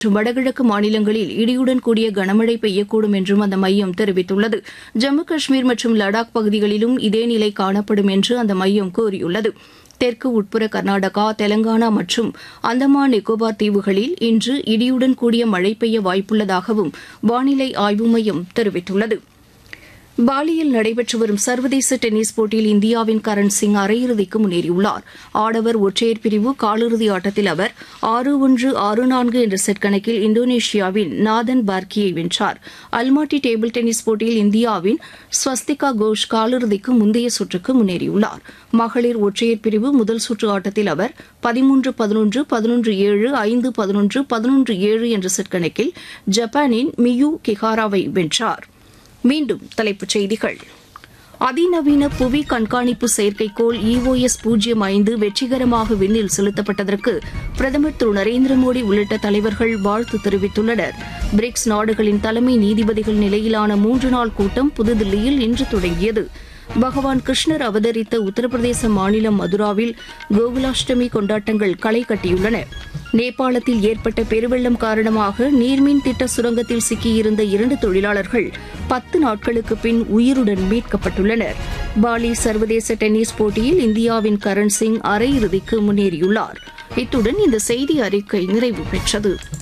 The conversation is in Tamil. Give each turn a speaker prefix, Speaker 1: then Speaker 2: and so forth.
Speaker 1: மற்றும் வடகிழக்கு மாநிலங்களில் இடியுடன் கூடிய கனமழை பெய்யக்கூடும் என்றும் அந்த மையம் தெரிவித்துள்ளது ஜம்மு காஷ்மீர் மற்றும் லடாக் பகுதிகளிலும் இதே நிலை காணப்படும் என்று அந்த மையம் கூறியுள்ளது தெற்கு உட்புற கர்நாடகா தெலங்கானா மற்றும் அந்தமான் நிக்கோபார் தீவுகளில் இன்று இடியுடன் கூடிய மழை பெய்ய வாய்ப்புள்ளதாகவும் வானிலை ஆய்வு மையம் தெரிவித்துள்ளது பாலியில் நடைபெற்று வரும் சர்வதேச டென்னிஸ் போட்டியில் இந்தியாவின் கரண் சிங் அரையிறுதிக்கு முன்னேறியுள்ளார் ஆடவர் ஒற்றையர் பிரிவு காலிறுதி ஆட்டத்தில் அவர் ஆறு ஒன்று ஆறு நான்கு என்ற செட் கணக்கில் இந்தோனேஷியாவின் நாதன் பார்கியை வென்றார் அல்மாட்டி டேபிள் டென்னிஸ் போட்டியில் இந்தியாவின் ஸ்வஸ்திகா கோஷ் காலிறுதிக்கு முந்தைய சுற்றுக்கு முன்னேறியுள்ளார் மகளிர் ஒற்றையர் பிரிவு முதல் சுற்று ஆட்டத்தில் அவர் பதிமூன்று பதினொன்று பதினொன்று ஏழு ஐந்து பதினொன்று பதினொன்று ஏழு என்ற செட் கணக்கில் ஜப்பானின் மியூ கிஹாராவை வென்றார் மீண்டும் தலைப்புச் செய்திகள் அதிநவீன புவி கண்காணிப்பு செயற்கைக்கோள் இஓஎஸ் பூஜ்ஜியம் ஐந்து வெற்றிகரமாக விண்ணில் செலுத்தப்பட்டதற்கு பிரதமர் திரு நரேந்திர மோடி உள்ளிட்ட தலைவர்கள் வாழ்த்து தெரிவித்துள்ளனர் பிரிக்ஸ் நாடுகளின் தலைமை நீதிபதிகள் நிலையிலான மூன்று நாள் கூட்டம் புதுதில்லியில் இன்று தொடங்கியது பகவான் கிருஷ்ணர் அவதரித்த உத்தரப்பிரதேச மாநிலம் மதுராவில் கோகுலாஷ்டமி கொண்டாட்டங்கள் களை கட்டியுள்ளன நேபாளத்தில் ஏற்பட்ட பெருவெள்ளம் காரணமாக நீர்மின் திட்ட சுரங்கத்தில் சிக்கியிருந்த இரண்டு தொழிலாளர்கள் பத்து நாட்களுக்கு பின் உயிருடன் மீட்கப்பட்டுள்ளனர் பாலி சர்வதேச டென்னிஸ் போட்டியில் இந்தியாவின் கரண் சிங் அரையிறுதிக்கு முன்னேறியுள்ளார் இத்துடன் இந்த செய்தி அறிக்கை நிறைவு பெற்றது